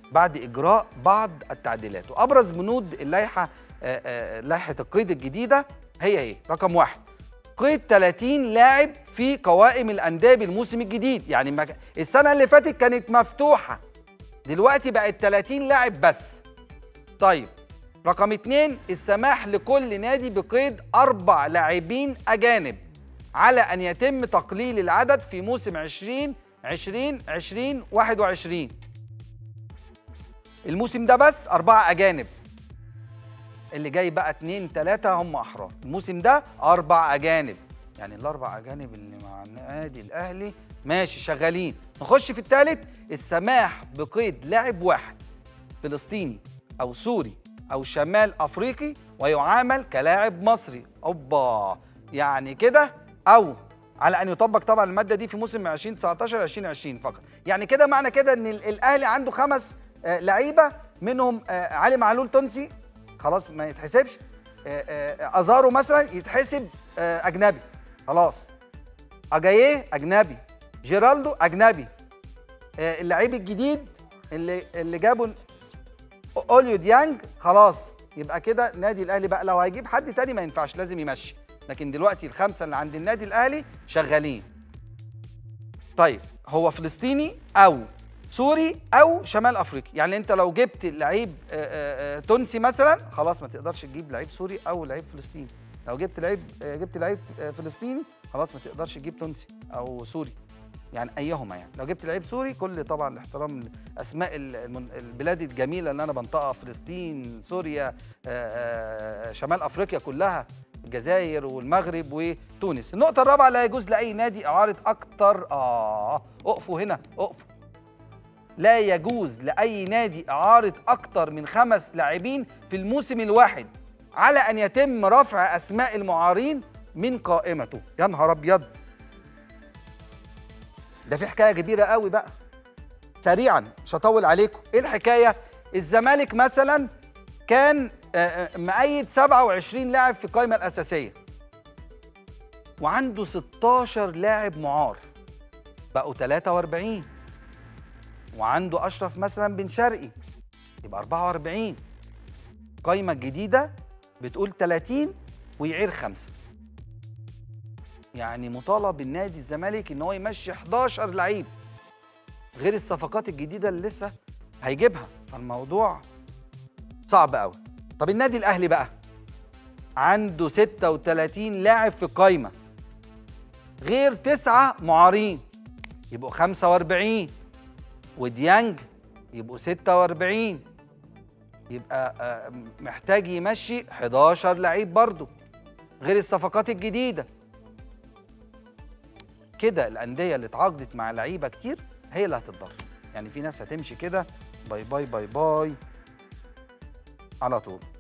بعد اجراء بعض التعديلات وابرز بنود اللائحه آه، آه، لائحه القيد الجديده هي ايه رقم واحد قيد 30 لاعب في قوائم الانديه بالموسم الجديد يعني ما ك- السنه اللي فاتت كانت مفتوحه دلوقتي بقت 30 لاعب بس طيب رقم اتنين السماح لكل نادي بقيد أربع لاعبين أجانب على أن يتم تقليل العدد في موسم 20 20 20 21 الموسم ده بس أربعة أجانب اللي جاي بقى اتنين تلاتة هم أحرار الموسم ده أربع أجانب يعني الأربع أجانب اللي مع النادي الأهلي ماشي شغالين نخش في التالت السماح بقيد لاعب واحد فلسطيني أو سوري أو شمال أفريقي ويعامل كلاعب مصري أوبا يعني كده أو على أن يطبق طبعا المادة دي في موسم 2019 2020 فقط يعني كده معنى كده أن ال- الأهلي عنده خمس آه، لعيبة منهم آه، علي معلول تونسي خلاص ما يتحسبش آه، آه، أزارو مثلا يتحسب آه، أجنبي خلاص أجاييه أجنبي جيرالدو أجنبي آه، اللعيب الجديد اللي اللي جابه اوليو ديانج خلاص يبقى كده نادي الاهلي بقى لو هيجيب حد تاني ما ينفعش لازم يمشي لكن دلوقتي الخمسه اللي عند النادي الاهلي شغالين طيب هو فلسطيني او سوري او شمال افريقي يعني انت لو جبت لعيب آه، آه، آه، تونسي مثلا خلاص ما تقدرش تجيب لعيب سوري او لعيب فلسطيني لو جبت لعيب آه، جبت لعيب آه، فلسطيني خلاص ما تقدرش تجيب تونسي او سوري يعني ايهما يعني لو جبت لعيب سوري كل طبعا الاحترام اسماء ال- المن- البلاد الجميله اللي انا بنطقها فلسطين سوريا آه، آه، شمال افريقيا كلها الجزائر والمغرب وتونس النقطه الرابعه لا يجوز لاي نادي اعاره اكتر اه اقفوا هنا اقفوا لا يجوز لاي نادي اعاره اكتر من خمس لاعبين في الموسم الواحد على ان يتم رفع اسماء المعارين من قائمته يا نهار ابيض ده في حكايه كبيره قوي بقى سريعا مش هطول عليكم ايه الحكايه الزمالك مثلا كان آه، آه، مقيد 27 لاعب في القائمه الاساسيه وعنده 16 لاعب معار بقوا 43 وعنده اشرف مثلا بن شرقي يبقى 44 القائمه الجديده بتقول 30 ويعير خمسه يعني مطالب النادي الزمالك ان هو يمشي 11 لعيب غير الصفقات الجديده اللي لسه هيجيبها فالموضوع صعب قوي طب النادي الاهلي بقى عنده 36 لاعب في القايمه غير تسعة معارين يبقوا 45 وديانج يبقوا 46 يبقى آه، محتاج يمشي 11 لعيب برضه غير الصفقات الجديده كده الانديه اللي اتعاقدت مع لعيبه كتير هي اللي هتتضرر يعني في ناس هتمشي كده باي باي باي باي على طول